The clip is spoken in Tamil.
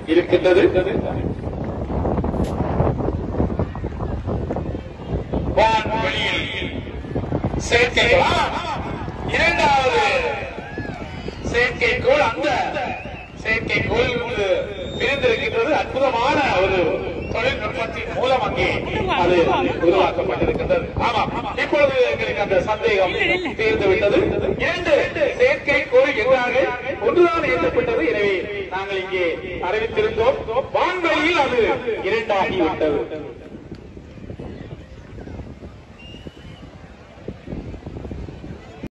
இருக்கின்றது வான்வெளியில் செயற்கைகளா இரண்டாவது செயற்கைக்கோள் அந்த செயற்கைக்கோள் இன்று பிரிந்திருக்கின்றது அற்புதமான ஒரு தொழில்நுட்பத்தின் மூலம் அங்கே அது உருவாக்கப்பட்டிருக்கின்றது ஆமாம் இப்பொழுது எங்களுக்கு அந்த சந்தேகம் தீர்ந்து விட்டது இரண்டு செயற்கைக்கோள் எதிராக ஒன்றுதான் ஏற்றப்பட்டது எனவே நாங்கள் இங்கே அறிவித்திருந்தோம் வான்வெளியில் அது இரண்டாகி விட்டது